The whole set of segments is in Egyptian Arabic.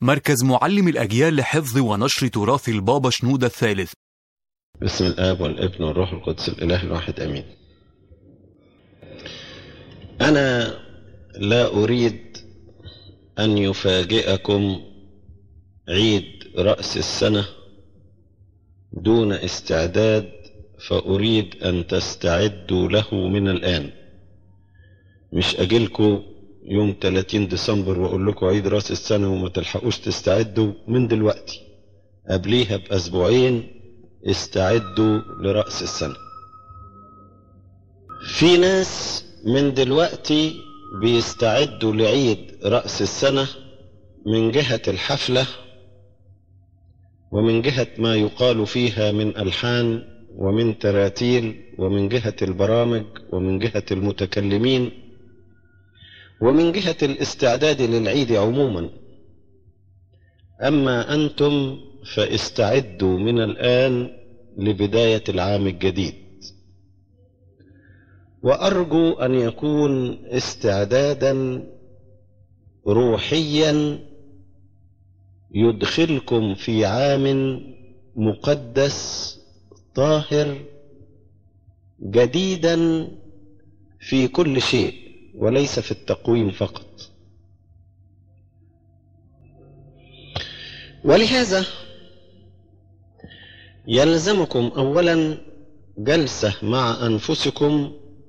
مركز معلم الأجيال لحفظ ونشر تراث البابا شنودة الثالث باسم الآب والابن والروح القدس الإله الواحد أمين أنا لا أريد أن يفاجئكم عيد رأس السنة دون استعداد فأريد أن تستعدوا له من الآن مش أجيلكم يوم 30 ديسمبر وأقول لكم عيد رأس السنة وما تلحقوش تستعدوا من دلوقتي قبليها بأسبوعين استعدوا لرأس السنة في ناس من دلوقتي بيستعدوا لعيد رأس السنة من جهة الحفلة ومن جهة ما يقال فيها من ألحان ومن تراتيل ومن جهة البرامج ومن جهة المتكلمين ومن جهة الاستعداد للعيد عموما أما أنتم فاستعدوا من الآن لبداية العام الجديد وأرجو أن يكون استعدادا روحيا يدخلكم في عام مقدس طاهر جديدا في كل شيء وليس في التقويم فقط ولهذا يلزمكم اولا جلسه مع انفسكم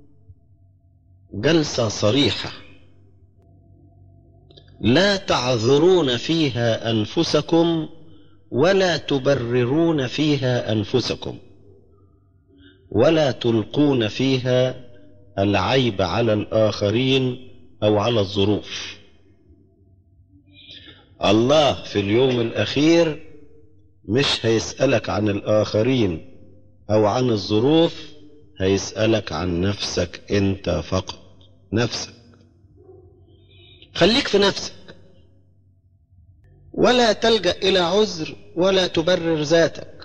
جلسه صريحه لا تعذرون فيها انفسكم ولا تبررون فيها انفسكم ولا تلقون فيها العيب على الاخرين او على الظروف الله في اليوم الاخير مش هيسالك عن الاخرين او عن الظروف هيسالك عن نفسك انت فقط نفسك خليك في نفسك ولا تلجا الى عذر ولا تبرر ذاتك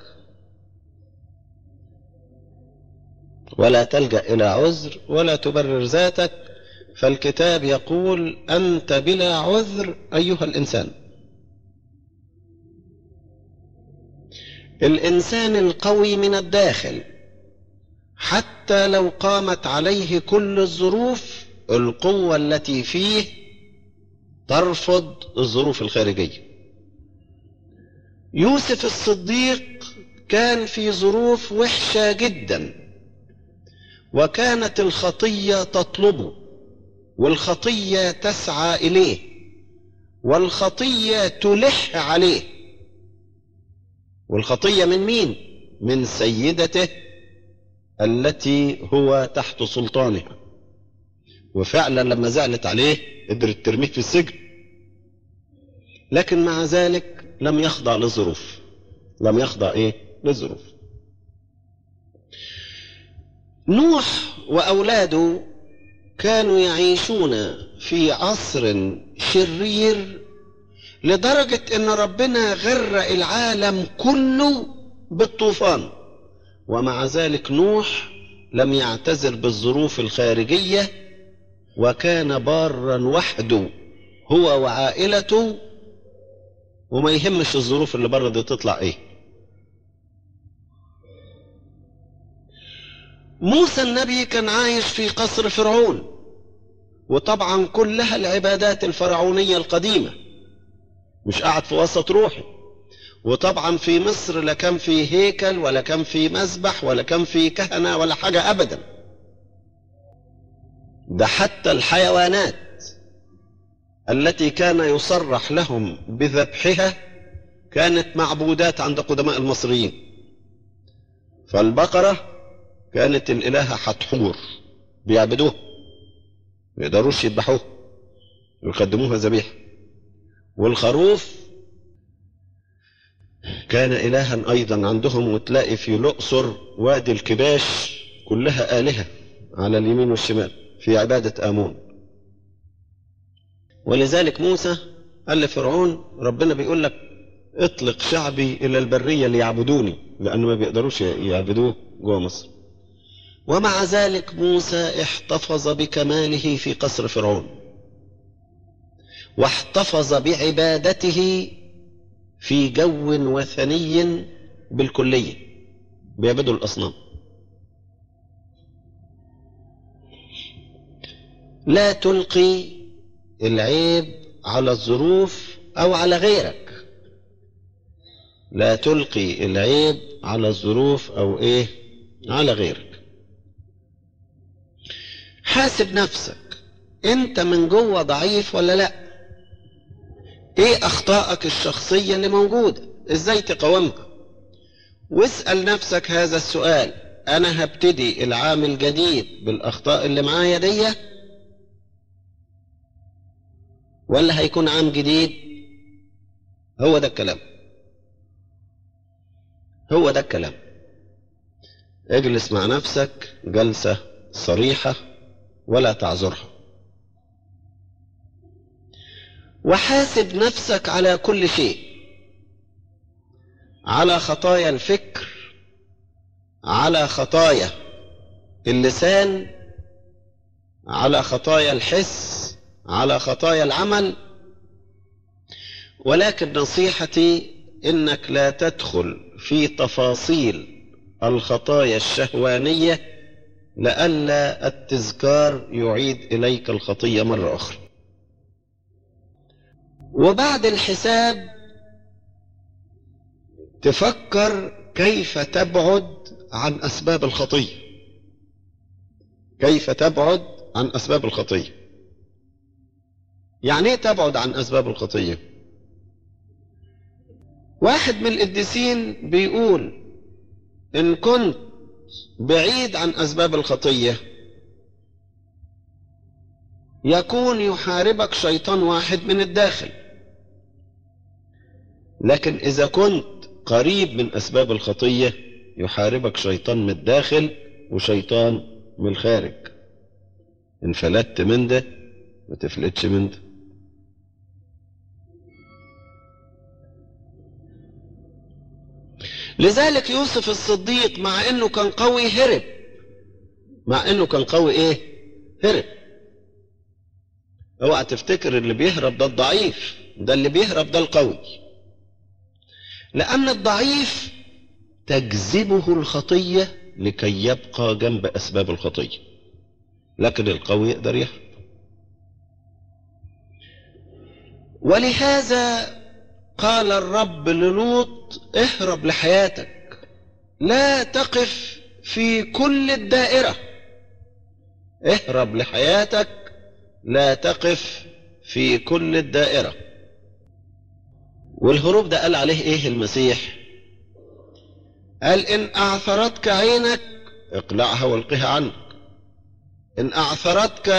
ولا تلجا الى عذر ولا تبرر ذاتك فالكتاب يقول انت بلا عذر ايها الانسان الانسان القوي من الداخل حتى لو قامت عليه كل الظروف القوه التي فيه ترفض الظروف الخارجيه يوسف الصديق كان في ظروف وحشه جدا وكانت الخطيه تطلبه والخطيه تسعى اليه والخطيه تلح عليه والخطيه من مين من سيدته التي هو تحت سلطانها وفعلا لما زعلت عليه قدرت ترميه في السجن لكن مع ذلك لم يخضع للظروف لم يخضع ايه للظروف نوح واولاده كانوا يعيشون في عصر شرير لدرجة ان ربنا غرق العالم كله بالطوفان ومع ذلك نوح لم يعتذر بالظروف الخارجية وكان بارا وحده هو وعائلته وما يهمش الظروف اللي بره دي تطلع ايه موسى النبي كان عايش في قصر فرعون وطبعا كلها العبادات الفرعونية القديمة مش قاعد في وسط روحي وطبعا في مصر لا كان في هيكل ولا كان في مسبح ولا كان في كهنة ولا حاجة أبدا ده حتى الحيوانات التي كان يصرح لهم بذبحها كانت معبودات عند قدماء المصريين فالبقرة كانت الإلهة حتحور بيعبدوها ما يقدروش يذبحوها ويقدموها ذبيحة والخروف كان إلها أيضا عندهم وتلاقي في الأقصر وادي الكباش كلها آلهة على اليمين والشمال في عبادة آمون ولذلك موسى قال لفرعون ربنا بيقول لك اطلق شعبي إلى البرية ليعبدوني لأنه ما بيقدروش يعبدوه جوه مصر ومع ذلك موسى احتفظ بكماله في قصر فرعون واحتفظ بعبادته في جو وثني بالكلية بيعبدوا الأصنام لا تلقي العيب على الظروف أو على غيرك لا تلقي العيب على الظروف أو إيه على غيرك حاسب نفسك أنت من جوه ضعيف ولا لأ ايه اخطائك الشخصية اللي موجودة ازاي تقاومها واسأل نفسك هذا السؤال انا هبتدي العام الجديد بالاخطاء اللي معايا دي ولا هيكون عام جديد هو ده الكلام هو ده الكلام اجلس مع نفسك جلسة صريحة ولا تعذرها وحاسب نفسك على كل شيء على خطايا الفكر على خطايا اللسان على خطايا الحس على خطايا العمل ولكن نصيحتي انك لا تدخل في تفاصيل الخطايا الشهوانيه لئلا التذكار يعيد اليك الخطيه مره اخرى وبعد الحساب تفكر كيف تبعد عن اسباب الخطيه كيف تبعد عن اسباب الخطيه يعني ايه تبعد عن اسباب الخطيه واحد من القديسين بيقول ان كنت بعيد عن اسباب الخطيه يكون يحاربك شيطان واحد من الداخل لكن إذا كنت قريب من أسباب الخطية يحاربك شيطان من الداخل وشيطان من الخارج إن فلتت من ده ما تفلتش من ده لذلك يوسف الصديق مع انه كان قوي هرب مع انه كان قوي ايه هرب اوعى تفتكر اللي بيهرب ده الضعيف ده اللي بيهرب ده القوي لأن الضعيف تجذبه الخطية لكي يبقى جنب أسباب الخطية لكن القوي يقدر يهرب ولهذا قال الرب للوط اهرب لحياتك لا تقف في كل الدائرة اهرب لحياتك لا تقف في كل الدائره والهروب ده قال عليه ايه المسيح قال ان اعثرتك عينك اقلعها والقها عنك ان اعثرتك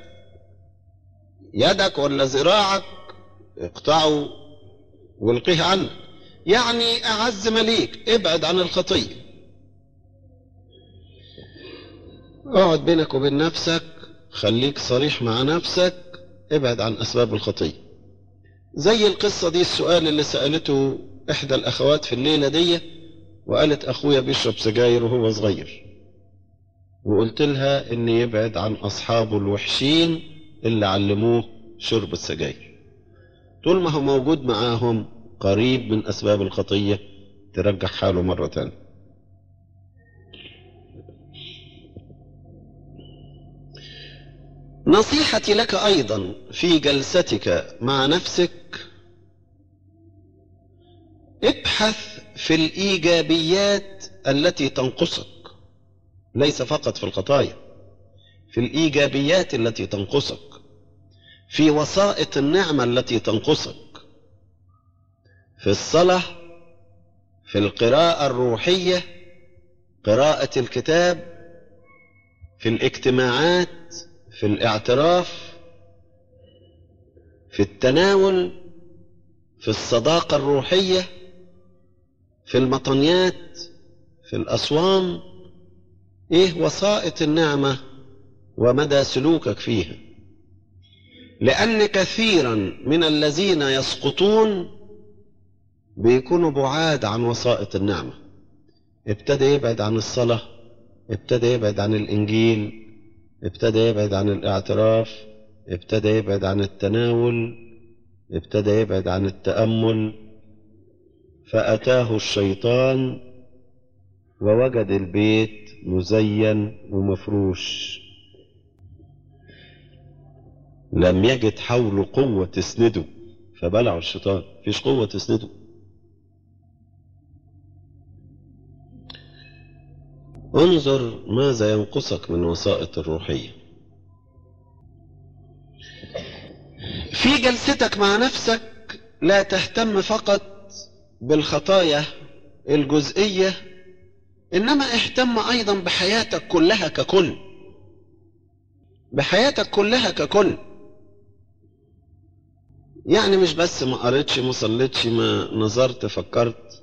يدك ولا ذراعك اقطعه والقه عنك يعني اعز مليك ابعد عن الخطيه اقعد بينك وبين نفسك خليك صريح مع نفسك ابعد عن اسباب الخطيه زي القصة دي السؤال اللي سألته إحدى الأخوات في الليلة دي وقالت أخويا بيشرب سجاير وهو صغير وقلت لها إن يبعد عن أصحابه الوحشين اللي علموه شرب السجاير طول ما هو موجود معاهم قريب من أسباب الخطية ترجع حاله مرة تانية نصيحتي لك أيضا في جلستك مع نفسك ابحث في الإيجابيات التي تنقصك ليس فقط في الخطايا في الإيجابيات التي تنقصك في وسائط النعمة التي تنقصك في الصلاة في القراءة الروحية قراءة الكتاب في الاجتماعات في الاعتراف في التناول في الصداقة الروحية في المطنيات في الأصوام إيه وسائط النعمة ومدى سلوكك فيها لأن كثيرا من الذين يسقطون بيكونوا بعاد عن وسائط النعمة ابتدى يبعد عن الصلاة ابتدى يبعد عن الإنجيل ابتدى يبعد عن الاعتراف ابتدى يبعد عن التناول ابتدى يبعد عن التأمل فأتاه الشيطان ووجد البيت مزين ومفروش لم يجد حوله قوة تسنده فبلعه الشيطان فيش قوة تسنده انظر ماذا ينقصك من وسائط الروحية في جلستك مع نفسك لا تهتم فقط بالخطايا الجزئية إنما اهتم أيضا بحياتك كلها ككل بحياتك كلها ككل يعني مش بس ما قريتش ما صليتش ما نظرت فكرت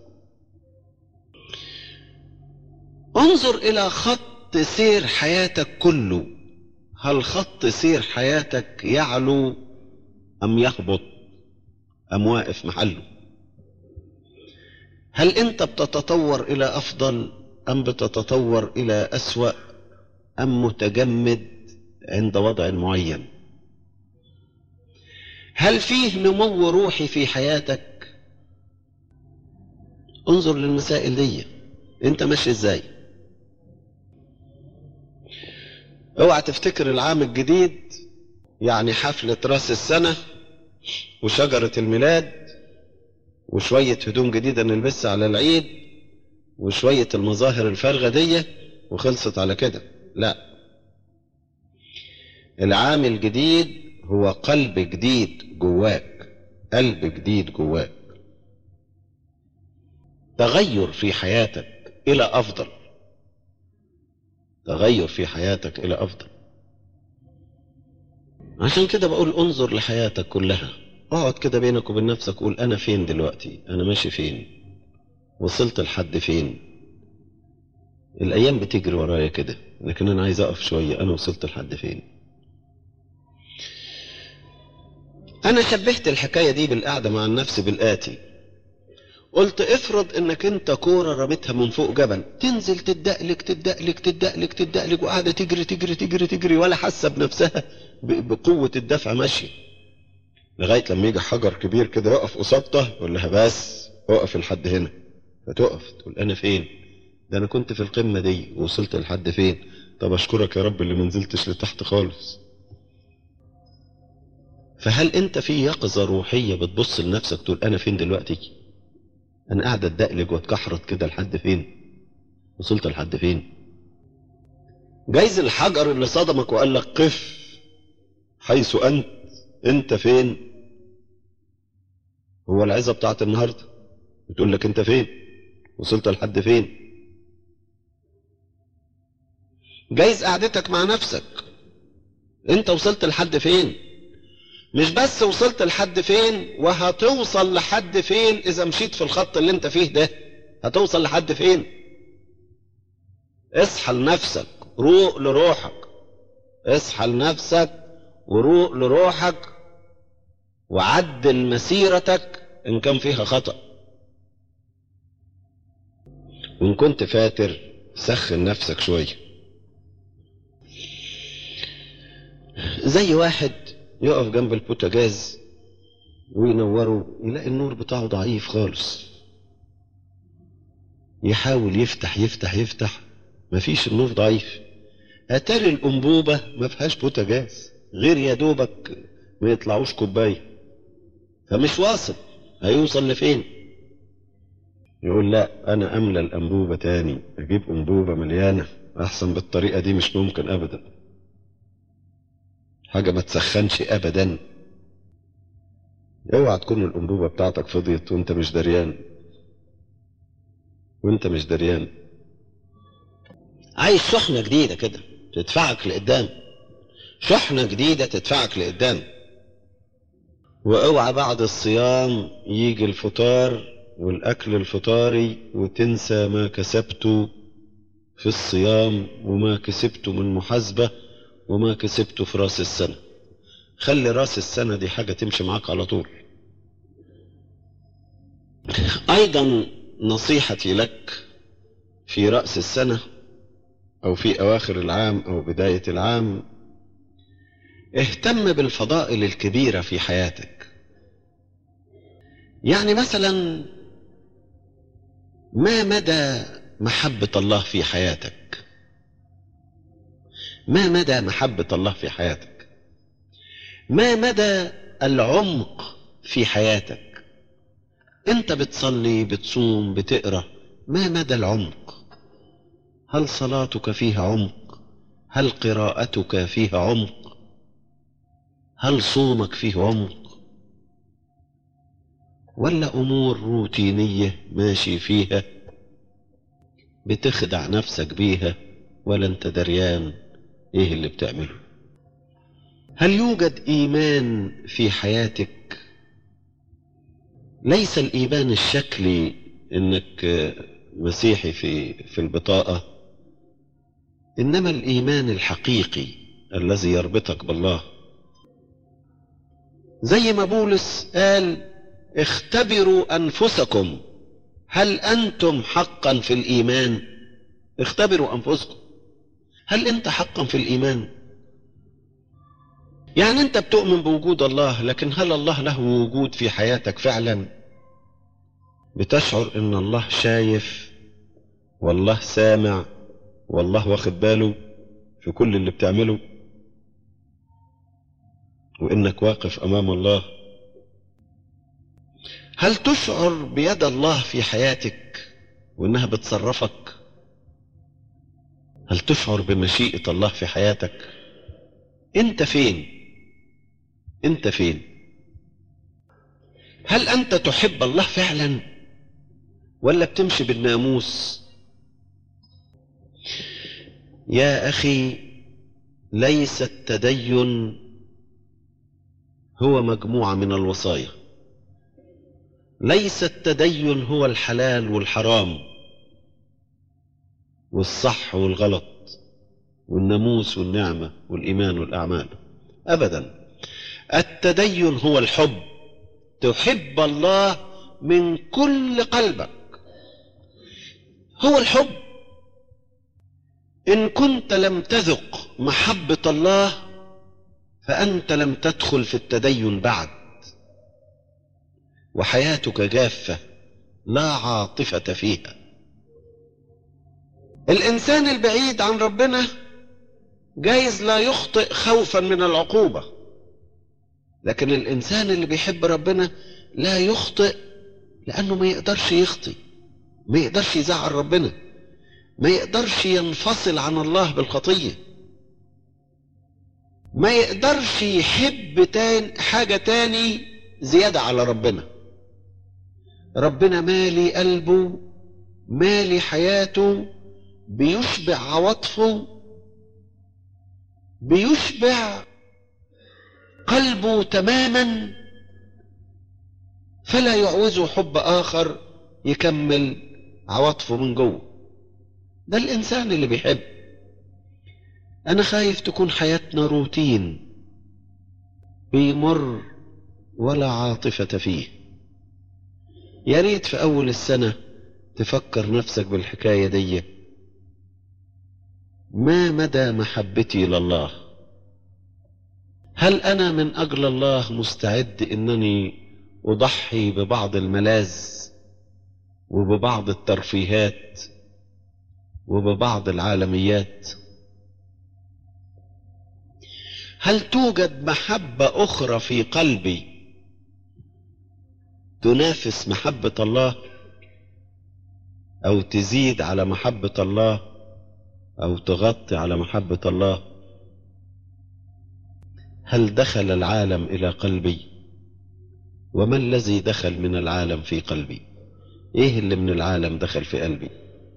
انظر الى خط سير حياتك كله هل خط سير حياتك يعلو ام يهبط ام واقف محله هل انت بتتطور الى افضل ام بتتطور الى اسوا ام متجمد عند وضع معين هل فيه نمو روحي في حياتك انظر للمسائل دي انت ماشي ازاي اوعى تفتكر العام الجديد يعني حفلة راس السنة وشجرة الميلاد وشوية هدوم جديدة نلبسها على العيد وشوية المظاهر الفارغة دي وخلصت على كده لا العام الجديد هو قلب جديد جواك قلب جديد جواك تغير في حياتك إلى أفضل تغير في حياتك إلى أفضل عشان كده بقول انظر لحياتك كلها اقعد كده بينك وبين نفسك قول أنا فين دلوقتي أنا ماشي فين وصلت لحد فين الأيام بتجري ورايا كده لكن أنا عايز أقف شوية أنا وصلت لحد فين أنا شبهت الحكاية دي بالقعدة مع النفس بالآتي قلت افرض انك انت كورة رميتها من فوق جبل تنزل تدقلك تدقلك تدقلك تدقلك وقاعدة تجري تجري تجري تجري ولا حاسة بنفسها ب- بقوة الدفع ماشية لغاية لما يجي حجر كبير كده يقف قصادها يقول لها بس اقف لحد هنا فتقف تقول انا فين ده انا كنت في القمة دي ووصلت لحد فين طب اشكرك يا رب اللي منزلتش لتحت خالص فهل انت في يقظة روحية بتبص لنفسك تقول انا فين دلوقتي انا قاعد اتدقلج واتكحرت كده لحد فين وصلت لحد فين جايز الحجر اللي صدمك وقال لك قف حيث انت انت فين هو العزة بتاعت النهاردة بتقول لك انت فين وصلت لحد فين جايز قعدتك مع نفسك انت وصلت لحد فين مش بس وصلت لحد فين وهتوصل لحد فين اذا مشيت في الخط اللي انت فيه ده هتوصل لحد فين اصحى لنفسك روق لروحك اصحى لنفسك وروق لروحك وعدل مسيرتك ان كان فيها خطأ وان كنت فاتر سخن نفسك شوية زي واحد يقف جنب البوتاجاز وينوره يلاقي النور بتاعه ضعيف خالص يحاول يفتح يفتح يفتح مفيش النور ضعيف اتاري الانبوبة ما فيهاش بوتاجاز غير يا دوبك ما يطلعوش كوباية فمش واصل هيوصل لفين يقول لا انا املى الانبوبة تاني اجيب انبوبة مليانة احسن بالطريقة دي مش ممكن ابدا حاجة ما تسخنش ابدا اوعى تكون الانبوبة بتاعتك فضيت وانت مش دريان وانت مش دريان عايز شحنة جديدة كده تدفعك لقدام شحنة جديدة تدفعك لقدام واوعى بعد الصيام يجي الفطار والاكل الفطاري وتنسى ما كسبته في الصيام وما كسبته من محاسبة وما كسبته في راس السنة خلي راس السنة دي حاجة تمشي معاك على طول ايضا نصيحتي لك في رأس السنة او في اواخر العام او بداية العام اهتم بالفضائل الكبيرة في حياتك يعني مثلا ما مدى محبة الله في حياتك ما مدى محبة الله في حياتك ما مدى العمق في حياتك انت بتصلي بتصوم بتقرا ما مدى العمق هل صلاتك فيها عمق هل قراءتك فيها عمق هل صومك فيه عمق ولا امور روتينيه ماشي فيها بتخدع نفسك بيها ولا انت دريان ايه اللي بتعمله هل يوجد ايمان في حياتك ليس الايمان الشكلي انك مسيحي في في البطاقه انما الايمان الحقيقي الذي يربطك بالله زي ما بولس قال اختبروا انفسكم هل انتم حقا في الايمان اختبروا انفسكم هل انت حقا في الايمان يعني انت بتؤمن بوجود الله لكن هل الله له وجود في حياتك فعلا بتشعر ان الله شايف والله سامع والله واخد باله في كل اللي بتعمله وانك واقف امام الله هل تشعر بيد الله في حياتك وانها بتصرفك هل تشعر بمشيئة الله في حياتك انت فين انت فين هل انت تحب الله فعلا ولا بتمشي بالناموس يا اخي ليس التدين هو مجموعه من الوصايا ليس التدين هو الحلال والحرام والصح والغلط والناموس والنعمه والايمان والاعمال ابدا التدين هو الحب تحب الله من كل قلبك هو الحب ان كنت لم تذق محبه الله فانت لم تدخل في التدين بعد وحياتك جافه لا عاطفه فيها الانسان البعيد عن ربنا جايز لا يخطئ خوفا من العقوبه لكن الانسان اللي بيحب ربنا لا يخطئ لانه ما يقدرش يخطي ما يقدرش يزعل ربنا ما يقدرش ينفصل عن الله بالخطيه ما يقدرش يحب تاني حاجة تاني زيادة على ربنا ربنا مالي قلبه مالي حياته بيشبع عواطفه بيشبع قلبه تماما فلا يعوزه حب آخر يكمل عواطفه من جوه ده الإنسان اللي بيحب أنا خايف تكون حياتنا روتين بيمر ولا عاطفة فيه يا ريت في أول السنة تفكر نفسك بالحكاية دي ما مدى محبتي لله هل أنا من أجل الله مستعد إنني أضحي ببعض الملاذ وببعض الترفيهات وببعض العالميات هل توجد محبة أخرى في قلبي تنافس محبة الله أو تزيد على محبة الله أو تغطي على محبة الله هل دخل العالم إلى قلبي وما الذي دخل من العالم في قلبي إيه اللي من العالم دخل في قلبي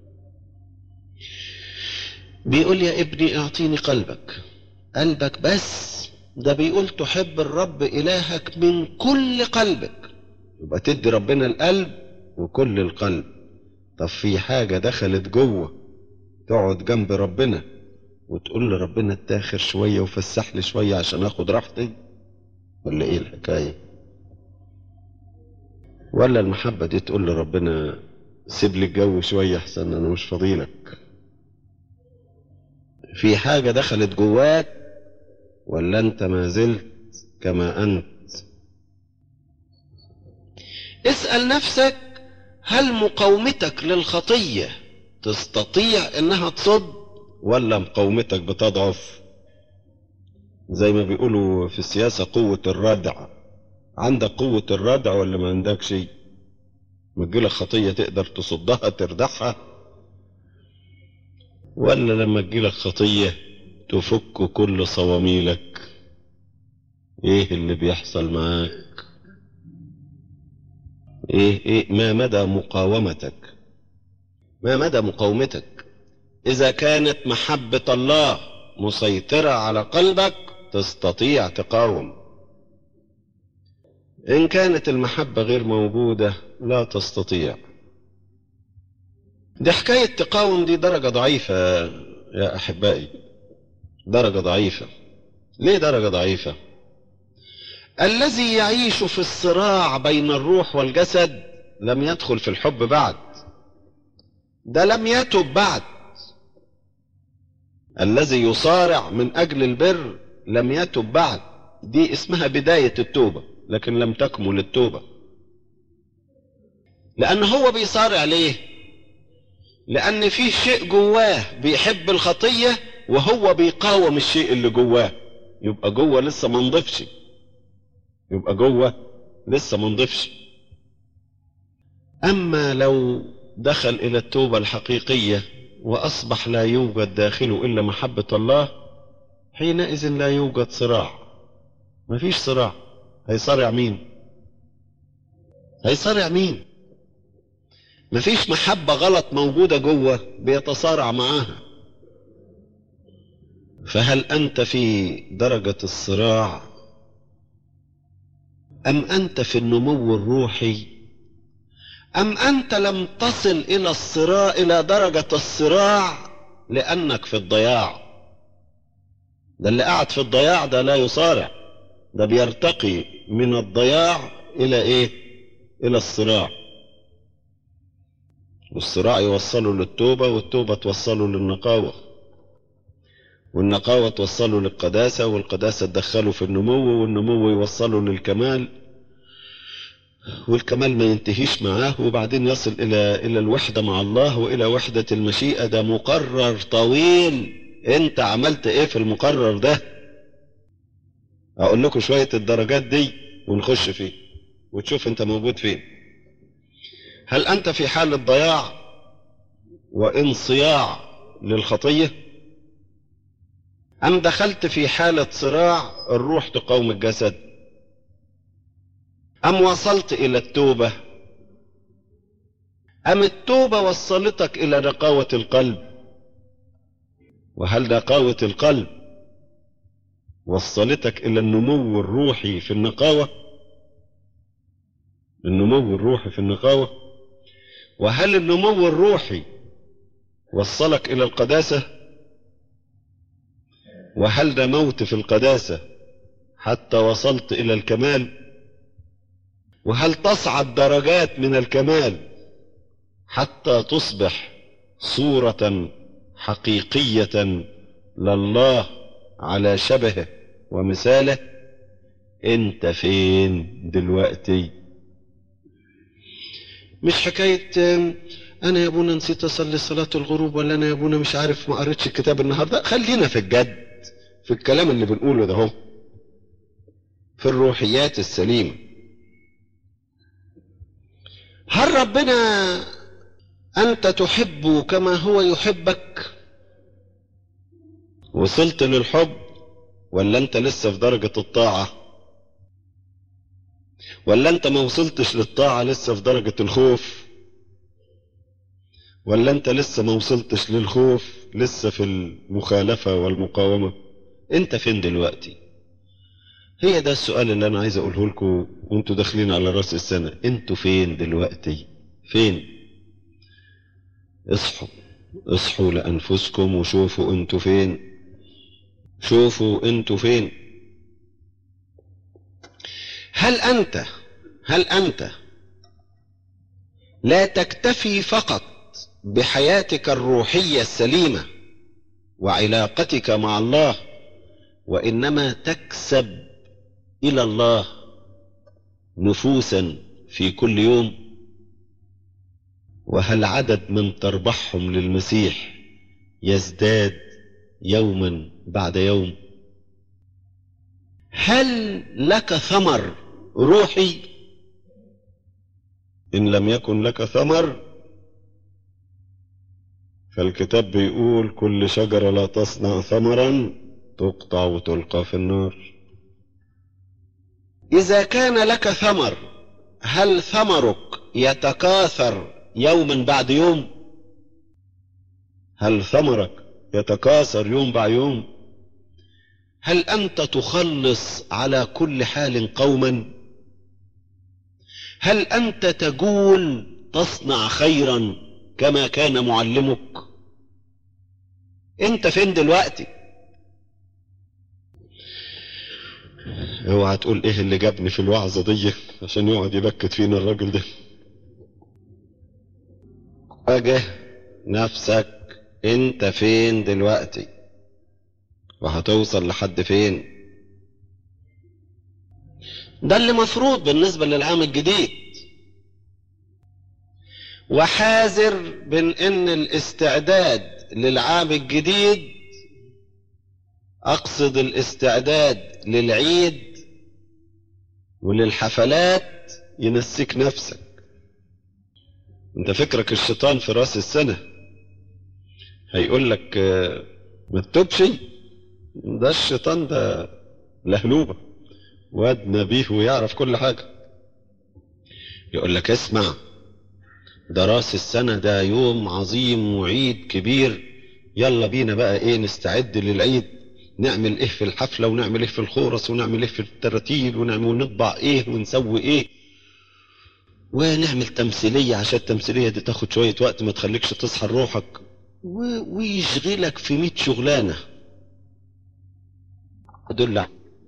بيقول يا ابني اعطيني قلبك قلبك بس ده بيقول تحب الرب إلهك من كل قلبك يبقى تدي ربنا القلب وكل القلب طب في حاجة دخلت جوه تقعد جنب ربنا وتقول لربنا اتاخر شوية وفسح لي شوية عشان اخد راحتي ولا ايه الحكاية ولا المحبة دي تقول لربنا سيب لي الجو شوية احسن انا مش فاضيلك في حاجة دخلت جواك ولا انت ما زلت كما انت اسأل نفسك هل مقاومتك للخطية تستطيع انها تصد ولا مقاومتك بتضعف زي ما بيقولوا في السياسة قوة الردع عندك قوة الردع ولا ما عندك شيء ما تجيلك خطية تقدر تصدها تردعها ولا لما تجيلك خطية تفك كل صواميلك ايه اللي بيحصل معاك ايه ايه ما مدى مقاومتك ما مدى مقاومتك اذا كانت محبة الله مسيطرة على قلبك تستطيع تقاوم ان كانت المحبة غير موجودة لا تستطيع دي حكاية تقاوم دي درجة ضعيفة يا احبائي درجة ضعيفة ليه درجة ضعيفة الذي يعيش في الصراع بين الروح والجسد لم يدخل في الحب بعد ده لم يتب بعد الذي يصارع من اجل البر لم يتب بعد دي اسمها بداية التوبة لكن لم تكمل التوبة لان هو بيصارع ليه لان في شيء جواه بيحب الخطية وهو بيقاوم الشيء اللي جواه يبقى جوه لسه ما نضفش يبقى جوه لسه ما نضفش اما لو دخل الى التوبة الحقيقية واصبح لا يوجد داخله الا محبة الله حينئذ لا يوجد صراع مفيش صراع هيصارع مين هيصارع مين مفيش محبة غلط موجودة جوه بيتصارع معاها فهل أنت في درجة الصراع أم أنت في النمو الروحي أم أنت لم تصل إلى الصراع إلى درجة الصراع لأنك في الضياع ده اللي قاعد في الضياع ده لا يصارع ده بيرتقي من الضياع إلى إيه إلى الصراع والصراع يوصله للتوبة والتوبة توصله للنقاوة والنقاوة توصله للقداسة والقداسة تدخله في النمو والنمو يوصله للكمال والكمال ما ينتهيش معاه وبعدين يصل إلى إلى الوحدة مع الله وإلى وحدة المشيئة ده مقرر طويل أنت عملت إيه في المقرر ده؟ أقول لكم شوية الدرجات دي ونخش فيه وتشوف أنت موجود فين. هل أنت في حالة ضياع وانصياع للخطية؟ أم دخلت في حالة صراع الروح تقاوم الجسد أم وصلت إلى التوبة أم التوبة وصلتك إلى نقاوة القلب وهل نقاوة القلب وصلتك إلى النمو الروحي في النقاوة النمو الروحي في النقاوة وهل النمو الروحي وصلك إلى القداسة وهل نموت في القداسة حتى وصلت إلى الكمال وهل تصعد درجات من الكمال حتى تصبح صورة حقيقية لله على شبهه ومثاله انت فين دلوقتي مش حكاية انا يا ابونا نسيت اصلي صلاة الغروب ولا انا يا ابونا مش عارف ما قريتش الكتاب النهاردة خلينا في الجد في الكلام اللي بنقوله ده هو في الروحيات السليمة هل ربنا أنت تحبه كما هو يحبك وصلت للحب ولا أنت لسه في درجة الطاعة ولا أنت ما وصلتش للطاعة لسه في درجة الخوف ولا أنت لسه ما وصلتش للخوف لسه في المخالفة والمقاومة أنت فين دلوقتي هي ده السؤال اللي أنا عايز أقوله لكم وأنتوا داخلين على رأس السنة أنتوا فين دلوقتي فين اصحوا اصحوا لأنفسكم وشوفوا أنتوا فين شوفوا أنتوا فين هل أنت هل أنت لا تكتفي فقط بحياتك الروحية السليمة وعلاقتك مع الله وإنما تكسب إلى الله نفوسا في كل يوم وهل عدد من تربحهم للمسيح يزداد يوما بعد يوم هل لك ثمر روحي ان لم يكن لك ثمر فالكتاب بيقول كل شجره لا تصنع ثمرا تقطع وتلقى في النار اذا كان لك ثمر هل ثمرك يتكاثر يوما بعد يوم هل ثمرك يتكاثر يوم بعد يوم هل انت تخلص على كل حال قوما هل انت تقول تصنع خيرا كما كان معلمك انت فين دلوقتي اوعى تقول ايه اللي جابني في الوعظه دي عشان يقعد يبكت فينا الراجل ده واجه نفسك انت فين دلوقتي وهتوصل لحد فين ده اللي مفروض بالنسبة للعام الجديد وحاذر من ان الاستعداد للعام الجديد اقصد الاستعداد للعيد وللحفلات ينسيك نفسك انت فكرك الشيطان في راس السنة هيقول لك آه، ما تتوبش ده الشيطان ده لهلوبة واد نبيه ويعرف كل حاجة يقول لك اسمع ده راس السنة ده يوم عظيم وعيد كبير يلا بينا بقى ايه نستعد للعيد نعمل ايه في الحفلة ونعمل ايه في الخورس ونعمل ايه في التراتيل ونعمل ونطبع ايه ونسوي ايه ونعمل تمثيلية عشان التمثيلية دي تاخد شوية وقت ما تخليكش تصحى لروحك و- ويشغلك في مية شغلانة دول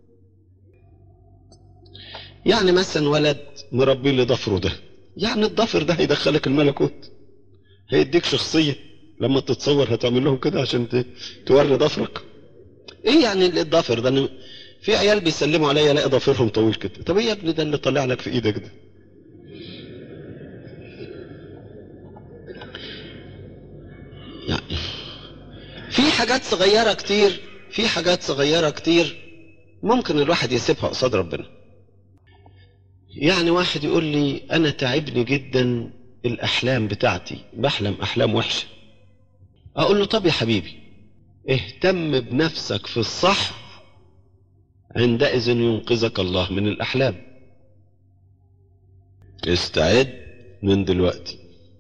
يعني مثلا ولد مربي لي ضفره ده يعني الضفر ده هيدخلك الملكوت هيديك شخصية لما تتصور هتعمل لهم كده عشان ت- توري ضفرك ايه يعني اللي الضفر ده أنا- في عيال بيسلموا عليا الاقي ضفيرهم طويل كده طب ايه يا ابني ده اللي طالع لك في ايدك ده يعني في حاجات صغيرة كتير في حاجات صغيرة كتير ممكن الواحد يسيبها قصاد ربنا يعني واحد يقول لي انا تعبني جدا الاحلام بتاعتي بحلم احلام وحشة اقول له طب يا حبيبي اهتم بنفسك في الصح عندئذ ينقذك الله من الاحلام استعد من دلوقتي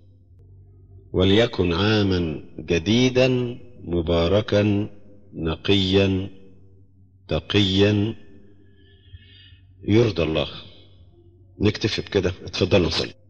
وليكن عاما جديدا مباركا نقيا تقيا يرضى الله نكتفي بكده اتفضلوا نصلي